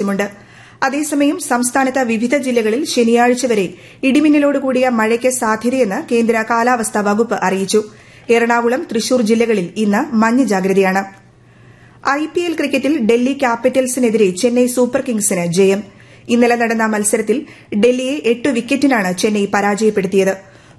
ആവശ്യമുണ്ട് അതേസമയം സംസ്ഥാനത്ത് വിവിധ ജില്ലകളിൽ ശനിയാഴ്ച വരെ ഇടിമിന്നലോടുകൂടിയ മഴയ്ക്ക് സാധ്യതയെന്ന് കേന്ദ്ര കാലാവസ്ഥാ വകുപ്പ് അറിയിച്ചു എറണാകുളം തൃശൂർ ജില്ലകളിൽ ഇന്ന് മഞ്ഞ ജാഗ്രതയാണ് ഐപിഎൽ ക്രിക്കറ്റിൽ ഡൽഹി ക്യാപിറ്റൽസിനെതിരെ ചെന്നൈ സൂപ്പർ കിങ്സിന് ജയം ഇന്നലെ നടന്ന മത്സരത്തിൽ ഡൽഹിയെ എട്ട് വിക്കറ്റിനാണ് ചെന്നൈ പരാജയപ്പെടുത്തിയത്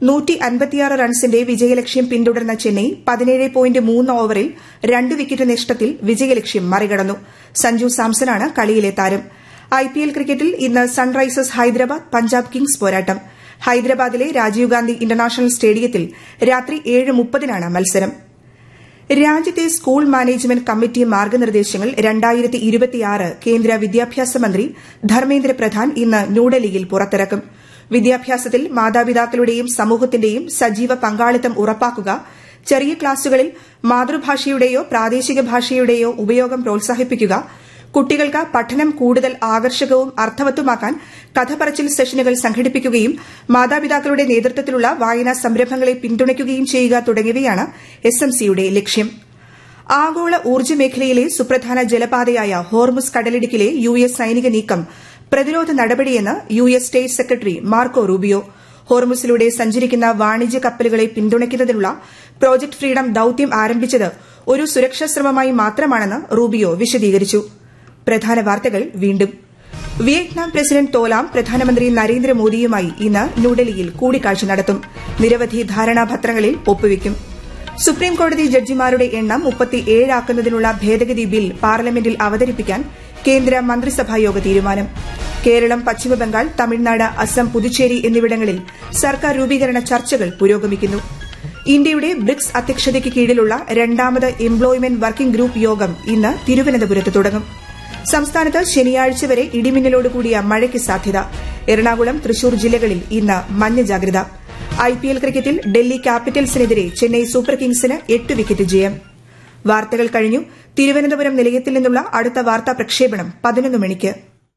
റൺസിന്റെ വിജയലക്ഷ്യം പിന്തുടർന്ന ചെന്നൈ പതിനേഴ് പോയിന്റ് മൂന്ന് ഓവറിൽ രണ്ട് വിക്കറ്റ് നഷ്ടത്തിൽ വിജയലക്ഷ്യം മറികടന്നു സഞ്ജു സാംസണാണ് കളിയിലെ താരം ഐപിഎൽ ക്രിക്കറ്റിൽ ഇന്ന് സൺറൈസേഴ്സ് ഹൈദരാബാദ് പഞ്ചാബ് കിങ്സ് പോരാട്ടം ഹൈദരാബാദിലെ രാജീവ് ഗാന്ധി ഇന്റർനാഷണൽ സ്റ്റേഡിയത്തിൽ രാത്രി ഏഴ് മുപ്പതിനാണ് മത്സരം രാജ്യത്തെ സ്കൂൾ മാനേജ്മെന്റ് കമ്മിറ്റി മാർഗനിർദ്ദേശങ്ങൾ രണ്ടായിരത്തി ഇരുപത്തിയാറ് കേന്ദ്ര വിദ്യാഭ്യാസ മന്ത്രി ധർമ്മേന്ദ്ര പ്രധാൻ ഇന്ന് ന്യൂഡൽഹിയിൽ പുറത്തിറക്കും വിദ്യാഭ്യാസത്തിൽ മാതാപിതാക്കളുടെയും സമൂഹത്തിന്റെയും സജീവ പങ്കാളിത്തം ഉറപ്പാക്കുക ചെറിയ ക്ലാസുകളിൽ മാതൃഭാഷയുടെയോ പ്രാദേശിക ഭാഷയുടെയോ ഉപയോഗം പ്രോത്സാഹിപ്പിക്കുക കുട്ടികൾക്ക് പഠനം കൂടുതൽ ആകർഷകവും അർത്ഥവത്തുമാക്കാൻ കഥ പറച്ചിൽ സെഷനുകൾ സംഘടിപ്പിക്കുകയും മാതാപിതാക്കളുടെ നേതൃത്വത്തിലുള്ള വായനാ സംരംഭങ്ങളെ പിന്തുണയ്ക്കുകയും ചെയ്യുക തുടങ്ങിയവയാണ് എസ്എംസിയുടെ ലക്ഷ്യം ആഗോള ഊർജ്ജ മേഖലയിലെ സുപ്രധാന ജലപാതയായ ഹോർമുസ് കടലിടുക്കിലെ യു എസ് സൈനിക നീക്കം പ്രതിരോധ നടപടിയെന്ന് U S state secretary Marco Rubio ഹോർമുസിലൂടെ സഞ്ചരിക്കുന്ന വാണിജ്യ കപ്പലുകളെ പിന്തുണയ്ക്കുന്നതിനുള്ള പ്രോജക്ട് ഫ്രീഡം ദൌത്യം ആരംഭിച്ചത് ഒരു സുരക്ഷാ ശ്രമമായി മാത്രമാണെന്ന് റൂബിയോ വിശദീകരിച്ചു പ്രധാന വാർത്തകൾ വീണ്ടും വിയറ്റ്നാം പ്രസിഡന്റ് തോലാം പ്രധാനമന്ത്രി നരേന്ദ്രമോദിയുമായി ഇന്ന് ന്യൂഡൽഹിയിൽ കൂടിക്കാഴ്ച നടത്തും നിരവധി ധാരണാപത്രങ്ങളിൽ ഒപ്പുവയ്ക്കും സുപ്രീംകോടതി ജഡ്ജിമാരുടെ എണ്ണം മുപ്പത്തിയേഴാക്കുന്നതിനുള്ള ഭേദഗതി ബിൽ പാർലമെന്റിൽ അവതരിപ്പിക്കാൻ കേന്ദ്ര മന്ത്രിസഭായോഗ തീരുമാനം കേരളം പശ്ചിമബംഗാൾ തമിഴ്നാട് അസം പുതുച്ചേരി എന്നിവിടങ്ങളിൽ സർക്കാർ രൂപീകരണ ചർച്ചകൾ പുരോഗമിക്കുന്നു ഇന്ത്യയുടെ ബ്രിക്സ് അധ്യക്ഷതയ്ക്ക് കീഴിലുള്ള രണ്ടാമത് എംപ്ലോയ്മെന്റ് വർക്കിംഗ് ഗ്രൂപ്പ് യോഗം ഇന്ന് തിരുവനന്തപുരത്ത് തുടങ്ങും സംസ്ഥാനത്ത് ശനിയാഴ്ച വരെ ഇടിമിന്നലോടുകൂടിയ മഴയ്ക്ക് സാധ്യത എറണാകുളം തൃശൂർ ജില്ലകളിൽ ഇന്ന് മഞ്ഞ ജാഗ്രത ഐപിഎൽ ക്രിക്കറ്റിൽ ഡൽഹി ക്യാപിറ്റൽസിനെതിരെ ചെന്നൈ സൂപ്പർ കിങ്സിന് എട്ട് വിക്കറ്റ് ജയം വാർത്തകൾ കഴിഞ്ഞു തിരുവനന്തപുരം നിലയത്തിൽ നിന്നുള്ള അടുത്ത വാർത്താ പ്രക്ഷേപണം പതിനൊന്ന് മണിക്ക്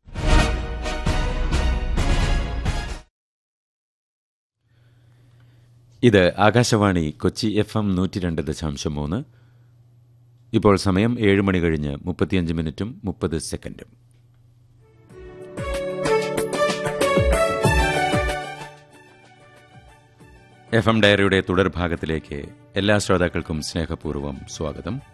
ഇത് ആകാശവാണി കൊച്ചി എഫ് എം നൂറ്റി രണ്ട് ദശാംശം മൂന്ന് ഇപ്പോൾ സമയം ഏഴ് മണി കഴിഞ്ഞ് മുപ്പത്തിയഞ്ച് മിനിറ്റും മുപ്പത് സെക്കൻഡും എഫ് എം ഡയറിയുടെ തുടർഭാഗത്തിലേക്ക് എല്ലാ ശ്രോതാക്കൾക്കും സ്നേഹപൂർവ്വം സ്വാഗതം